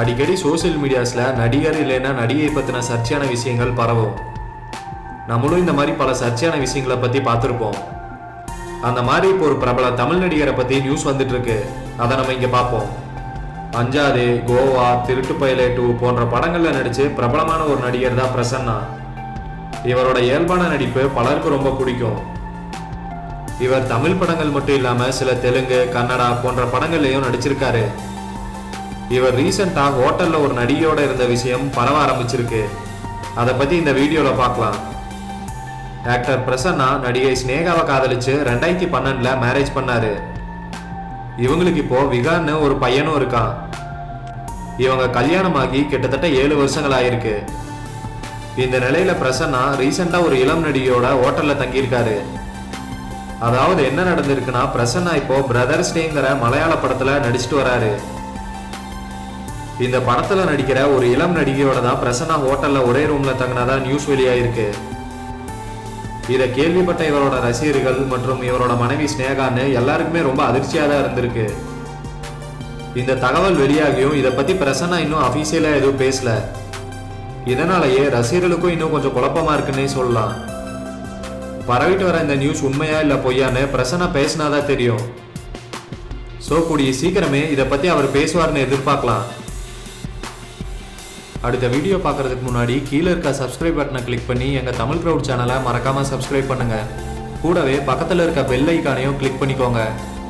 அடிக்கடி சோஷியல் மீடியாஸில் நடிகர் இல்லைன்னா நடிகை பற்றின சர்ச்சையான விஷயங்கள் பரவும் நம்மளும் இந்த மாதிரி பல சர்ச்சையான விஷயங்களை பற்றி பார்த்துருப்போம் அந்த மாதிரி இப்போ ஒரு பிரபல தமிழ் நடிகரை பற்றி நியூஸ் வந்துட்டு இருக்கு அதை நம்ம இங்கே பார்ப்போம் அஞ்சாதே கோவா திருட்டு பயலே டூ போன்ற படங்களில் நடித்து பிரபலமான ஒரு நடிகர் தான் பிரசன்னா இவரோட இயல்பான நடிப்பு பலருக்கு ரொம்ப பிடிக்கும் இவர் தமிழ் படங்கள் மட்டும் இல்லாமல் சில தெலுங்கு கன்னடா போன்ற படங்கள்லையும் நடிச்சிருக்காரு இவர் ரீசெண்டா ஹோட்டல்ல ஒரு நடிகையோட இருந்த விஷயம் பரவ ஆரம்பிச்சிருக்கு அதை பத்தி இந்த வீடியோல பார்க்கலாம் ஆக்டர் பிரசன்னா நடிகை ஸ்னேகாவை காதலிச்சு ரெண்டாயிரத்தி பன்னெண்டுல மேரேஜ் பண்ணாரு இவங்களுக்கு இப்போ விகான்னு ஒரு பையனும் இருக்கான் இவங்க கல்யாணமாகி கிட்டத்தட்ட ஏழு வருஷங்கள் ஆயிருக்கு இந்த நிலையில பிரசன்னா ரீசெண்டா ஒரு இளம் நடிகையோட ஹோட்டல்ல தங்கியிருக்காரு அதாவது என்ன நடந்திருக்குன்னா பிரசன்னா இப்போ பிரதர்ஸ் டேங்கிற மலையாள படத்துல நடிச்சிட்டு வராரு இந்த படத்துல நடிக்கிற ஒரு இளம் நடிகையோட தான் பிரசன்னா ஹோட்டல்ல ஒரே ரூம்ல தங்கினதா நியூஸ் வெளியாயிருக்கு இதை கேள்விப்பட்ட இவரோட ரசிகர்கள் மற்றும் இவரோட மனைவி ஸ்னேகான்னு எல்லாருக்குமே ரொம்ப அதிர்ச்சியா தான் இருந்திருக்கு இந்த தகவல் வெளியாகியும் இதை பத்தி பிரசன்னா இன்னும் அபிஷியலா எதுவும் பேசல இதனாலேயே ரசிகர்களுக்கும் இன்னும் கொஞ்சம் குழப்பமா இருக்குன்னே சொல்லலாம் பரவிட்டு வர இந்த நியூஸ் உண்மையா இல்ல பொய்யான்னு பிரசன்னா பேசினாதான் தெரியும் ஸோ கூடிய சீக்கிரமே இதை பத்தி அவர் பேசுவார்னு எதிர்பார்க்கலாம் அடுத்த வீடியோ பார்க்கறதுக்கு முன்னாடி கீழே இருக்க சப்ஸ்கிரைப் பட்டனை கிளிக் பண்ணி எங்கள் தமிழ் க்ரௌட் சேனலை மறக்காமல் சப்ஸ்கிரைப் பண்ணுங்கள் கூடவே பக்கத்தில் இருக்க பெல் ஐக்கானையும் கிளிக் பண்ணிக்கோங்க